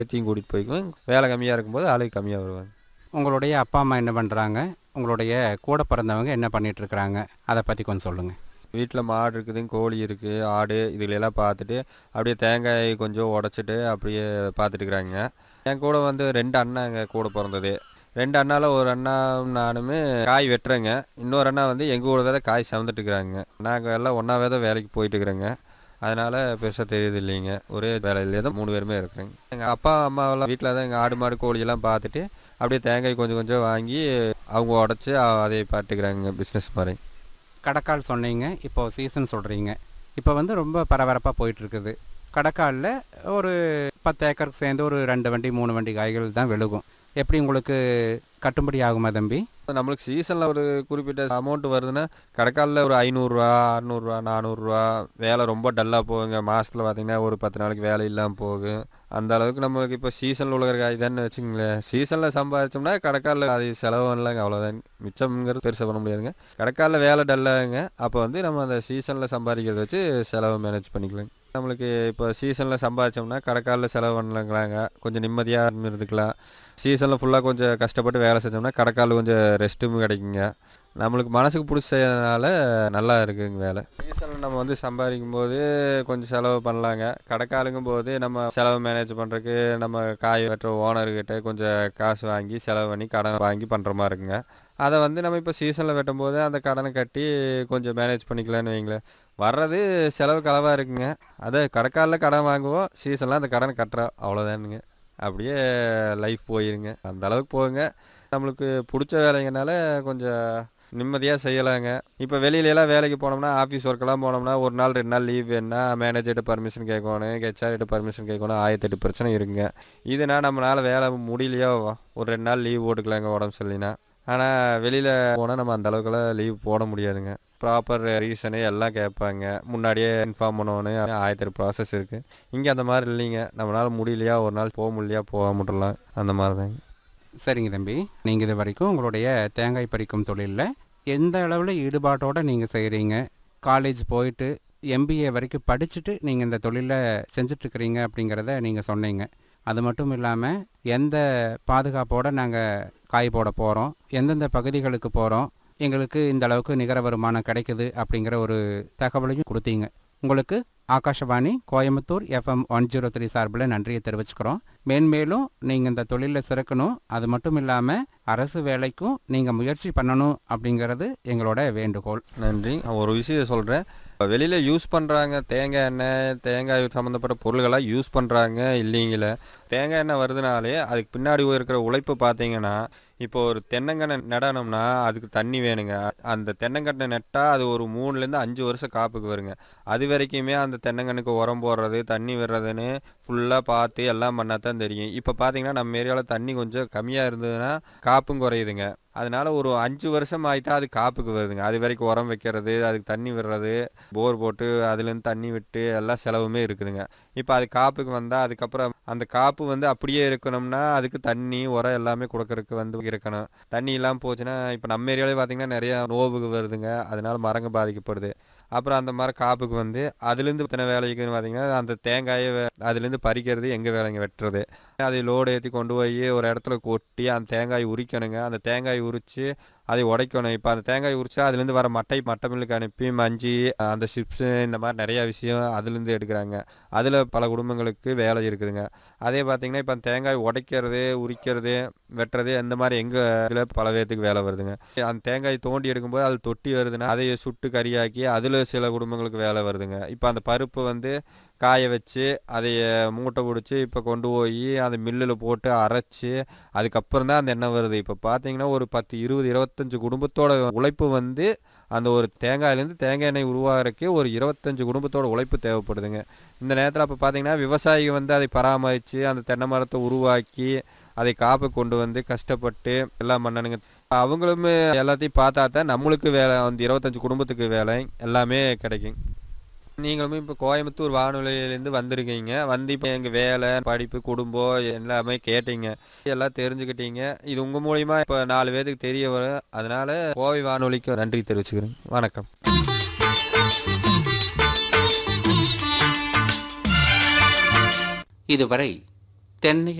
ஏற்றியும் கூட்டிகிட்டு போய்க்குவேன் வேலை கம்மியாக இருக்கும்போது ஆளுக்கு கம்மியாக வருவாங்க உங்களுடைய அப்பா அம்மா என்ன பண்ணுறாங்க உங்களுடைய கூட பிறந்தவங்க என்ன பண்ணிட்டு இருக்கிறாங்க அதை பற்றி கொஞ்சம் சொல்லுங்கள் வீட்டில் மாடு இருக்குது கோழி இருக்குது ஆடு இதுகளெல்லாம் பார்த்துட்டு அப்படியே தேங்காய் கொஞ்சம் உடச்சிட்டு அப்படியே பார்த்துட்டு இருக்கிறாங்க என் கூட வந்து ரெண்டு அண்ணாங்க கூட பிறந்தது ரெண்டு அண்ணால ஒரு அண்ணா நானுமே காய் வெட்டுறேங்க இன்னொரு அண்ணா வந்து எங்கள் கூட தான் காய் சமந்துட்டு இருக்கிறாங்க நாங்கள் எல்லாம் ஒன்றாவே தான் வேலைக்கு போயிட்டு இருக்கிறேங்க அதனால் பெருசாக தெரியுது இல்லைங்க ஒரே வேலையிலே தான் மூணு பேருமே இருக்கிறேங்க எங்கள் அப்பா அம்மாவெல்லாம் வீட்டில் தான் எங்கள் ஆடு மாடு கோழியெல்லாம் பார்த்துட்டு அப்படியே தேங்காய் கொஞ்சம் கொஞ்சம் வாங்கி அவங்க உடச்சி அதை பார்த்துக்கிறாங்க பிஸ்னஸ் மாதிரி கடக்கால் சொன்னீங்க இப்போ சீசன் சொல்கிறீங்க இப்போ வந்து ரொம்ப பரபரப்பாக போயிட்டுருக்குது கடக்காலில் ஒரு பத்து ஏக்கருக்கு சேர்ந்து ஒரு ரெண்டு வண்டி மூணு வண்டி காய்கள் தான் விழுகும் எப்படி உங்களுக்கு கட்டுப்படி ஆகுமா தம்பி நம்மளுக்கு சீசனில் ஒரு குறிப்பிட்ட அமௌண்ட் வருதுன்னா கடைக்காலில் ஒரு ஐநூறுரூவா அறநூறுவா நானூறுரூவா வேலை ரொம்ப டல்லாக போகுங்க மாதத்தில் பார்த்தீங்கன்னா ஒரு பத்து நாளைக்கு வேலை இல்லாமல் போகும் அந்த அளவுக்கு நமக்கு இப்போ சீசனில் உள்ள காய் தானே வச்சுங்களேன் சீசனில் சம்பாதிச்சோம்னா கடைக்காலில் அது செலவு இல்லைங்க அவ்வளோதான் மிச்சம்ங்கிறது பெருசாக பண்ண முடியாதுங்க கடைக்காலில் வேலை டல்லாகுங்க அப்போ வந்து நம்ம அந்த சீசனில் சம்பாதிக்கிறத வச்சு செலவு மேனேஜ் பண்ணிக்கலாங்க நம்மளுக்கு இப்போ சீசனில் சம்பாதிச்சோம்னா கடைக்காலில் செலவு பண்ணலாங்களாங்க கொஞ்சம் நிம்மதியாக இருந்துக்கலாம் சீசனில் ஃபுல்லாக கொஞ்சம் கஷ்டப்பட்டு வேலை செஞ்சோம்னா கடைக்காலில் கொஞ்சம் ரெஸ்ட்டும் கிடைக்குங்க நம்மளுக்கு மனசுக்கு பிடிச்சதுனால நல்லா இருக்குங்க வேலை சீசனில் நம்ம வந்து சம்பாதிக்கும் போது கொஞ்சம் செலவு பண்ணலாங்க கடைக்காலுங்கும் போது நம்ம செலவு மேனேஜ் பண்ணுறதுக்கு நம்ம காய் வெட்டுற ஓனர்கிட்ட கொஞ்சம் காசு வாங்கி செலவு பண்ணி கடன் வாங்கி பண்ணுற மாதிரி இருக்குங்க அதை வந்து நம்ம இப்போ சீசனில் வெட்டும் போது அந்த கடனை கட்டி கொஞ்சம் மேனேஜ் பண்ணிக்கலான்னு வைங்களேன் வர்றது செலவு கலவாக இருக்குங்க அதை கடைக்காலில் கடன் வாங்குவோம் சீசனில் அந்த கடனை கட்டுறோம் அவ்வளோதானுங்க அப்படியே லைஃப் போயிருங்க அந்த அளவுக்கு போகுங்க நம்மளுக்கு பிடிச்ச வேலைங்கனால கொஞ்சம் நிம்மதியாக செய்யலாங்க இப்போ வெளியிலலாம் வேலைக்கு போனோம்னா ஆஃபீஸ் ஒர்க்கெல்லாம் போனோம்னா ஒரு நாள் ரெண்டு நாள் லீவ் வேணுன்னா மேனேஜர்கிட்ட பர்மிஷன் கேட்கணும் ஹெச்ஆர்கிட்ட பர்மிஷன் கேட்கணும் ஆயிரத்தெட்டு பிரச்சனை இருக்குங்க இதுனா நம்மளால் வேலை முடியலையோ ஒரு ரெண்டு நாள் லீவ் போட்டுக்கலாங்க உடம்பு சரியில்லைனா ஆனால் வெளியில் போனால் நம்ம அந்த அளவுக்குலாம் லீவ் போட முடியாதுங்க ப்ராப்பர் ரீசனு எல்லாம் கேட்பாங்க முன்னாடியே இன்ஃபார்ம் பண்ணணும் ஆயிரத்தெட்டு ப்ராசஸ் இருக்குது இங்கே அந்த மாதிரி இல்லைங்க நம்மளால் முடியலையா ஒரு நாள் போக முடியலையா போக முடியலாம் அந்த மாதிரி தாங்க சரிங்க தம்பி நீங்கள் இது வரைக்கும் உங்களுடைய தேங்காய் பறிக்கும் தொழிலில் எந்த அளவில் ஈடுபாட்டோடு நீங்கள் செய்கிறீங்க காலேஜ் போயிட்டு எம்பிஏ வரைக்கும் படிச்சுட்டு நீங்கள் இந்த தொழிலை செஞ்சிட்ருக்கிறீங்க அப்படிங்கிறத நீங்கள் சொன்னீங்க அது மட்டும் இல்லாமல் எந்த பாதுகாப்போடு நாங்கள் காய் போட போகிறோம் எந்தெந்த பகுதிகளுக்கு போகிறோம் எங்களுக்கு இந்த அளவுக்கு நிகர வருமானம் கிடைக்குது அப்படிங்கிற ஒரு தகவலையும் கொடுத்தீங்க உங்களுக்கு Akashvani Coimbatore FM one zero three சார்பில் நன்றியை தெரிவிச்சுக்கிறோம் மேன்மேலும் நீங்கள் இந்த தொழிலில் சிறக்கணும் அது மட்டும் இல்லாமல் அரசு வேலைக்கும் நீங்கள் முயற்சி பண்ணணும் அப்படிங்கிறது எங்களோட வேண்டுகோள் நன்றி நான் ஒரு விஷயம் சொல்கிறேன் வெளியில் யூஸ் பண்ணுறாங்க தேங்காய் எண்ணெய் தேங்காய் சம்மந்தப்பட்ட பொருள்களாக யூஸ் பண்ணுறாங்க இல்லைங்கள தேங்காய் எண்ணெய் வருதுனாலே அதுக்கு பின்னாடி இருக்கிற உழைப்பு பார்த்தீங்கன்னா இப்போ ஒரு தென்னங்கண்ணை நடனம்னா அதுக்கு தண்ணி வேணுங்க அந்த தென்னங்கண்ணை நட்டால் அது ஒரு மூணுலேருந்து அஞ்சு வருஷம் காப்புக்கு வருங்க அது வரைக்குமே அந்த தென்னங்கண்ணுக்கு உரம் போடுறது தண்ணி விடுறதுன்னு ஃபுல்லாக பார்த்து எல்லாம் பண்ணால் தான் தெரியும் இப்போ பார்த்தீங்கன்னா நம்ம ஏரியாவில் தண்ணி கொஞ்சம் கம்மியாக இருந்ததுன்னா காப்பும் குறையுதுங்க அதனால ஒரு அஞ்சு வருஷம் ஆகிட்டா அது காப்புக்கு வருதுங்க அது வரைக்கும் உரம் வைக்கிறது அதுக்கு தண்ணி விடுறது போர் போட்டு அதுலேருந்து தண்ணி விட்டு எல்லாம் செலவுமே இருக்குதுங்க இப்போ அது காப்புக்கு வந்தால் அதுக்கப்புறம் அந்த காப்பு வந்து அப்படியே இருக்கணும்னா அதுக்கு தண்ணி உரம் எல்லாமே கொடுக்கறதுக்கு வந்து இருக்கணும் தண்ணி இல்லாமல் போச்சுன்னா இப்போ நம்ம ஏரியாவிலே பார்த்தீங்கன்னா நிறையா நோவுக்கு வருதுங்க அதனால மரங்க பாதிக்கப்படுது அப்புறம் அந்த மரம் காப்புக்கு வந்து அதுலேருந்து இத்தனை வேலைக்குன்னு பார்த்தீங்கன்னா அந்த தேங்காயை அதுலேருந்து பறிக்கிறது எங்கள் வேலைங்க வெட்டுறது அதை லோடு ஏற்றி கொண்டு போய் ஒரு இடத்துல கொட்டி அந்த தேங்காய் உரிக்கணுங்க அந்த தேங்காய் உரித்து அதை உடைக்கணும் இப்போ அந்த தேங்காய் உரிச்சா அதுலேருந்து வர மட்டை மட்டை மில்லுக்கு அனுப்பி மஞ்சி அந்த சிப்ஸு இந்த மாதிரி நிறையா விஷயம் அதுலேருந்து எடுக்கிறாங்க அதில் பல குடும்பங்களுக்கு வேலை இருக்குதுங்க அதே பார்த்திங்கன்னா இப்போ அந்த தேங்காய் உடைக்கிறது உரிக்கிறது வெட்டுறது இந்த மாதிரி எங்கள் இதில் பல பேர்த்துக்கு வேலை வருதுங்க அந்த தேங்காய் தோண்டி எடுக்கும்போது அது தொட்டி வருதுன்னா அதை சுட்டு கறியாக்கி அதில் சில குடும்பங்களுக்கு வேலை வருதுங்க இப்போ அந்த பருப்பு வந்து காய வச்சு அதை மூட்டை பிடிச்சி இப்போ கொண்டு போய் அந்த மில்லில் போட்டு அரைச்சி அதுக்கப்புறம் தான் அந்த எண்ணெய் வருது இப்போ பார்த்தீங்கன்னா ஒரு பத்து இருபது இருபத்தஞ்சு குடும்பத்தோட உழைப்பு வந்து அந்த ஒரு தேங்காயிலேருந்து தேங்காய் எண்ணெய் உருவாகிறக்கே ஒரு இருபத்தஞ்சு குடும்பத்தோட உழைப்பு தேவைப்படுதுங்க இந்த நேரத்தில் அப்போ பார்த்தீங்கன்னா விவசாயி வந்து அதை பராமரித்து அந்த தென்னை மரத்தை உருவாக்கி அதை காப்பு கொண்டு வந்து கஷ்டப்பட்டு எல்லாம் பண்ணணுங்க அவங்களுமே எல்லாத்தையும் பார்த்தா தான் நம்மளுக்கு வேலை அந்த இருபத்தஞ்சு குடும்பத்துக்கு வேலை எல்லாமே கிடைக்கும் நீங்களுமே இப்போ கோயம்புத்தூர் வானொலியிலேருந்து வந்திருக்கீங்க வந்து இப்போ எங்கள் வேலை படிப்பு குடும்பம் எல்லாமே கேட்டீங்க எல்லாம் தெரிஞ்சுக்கிட்டீங்க இது உங்கள் மூலிமா இப்போ நாலு பேருக்கு தெரிய வரும் அதனால கோவை வானொலிக்கு நன்றி தெரிவிச்சுக்கிறேன் வணக்கம் இதுவரை தென்னை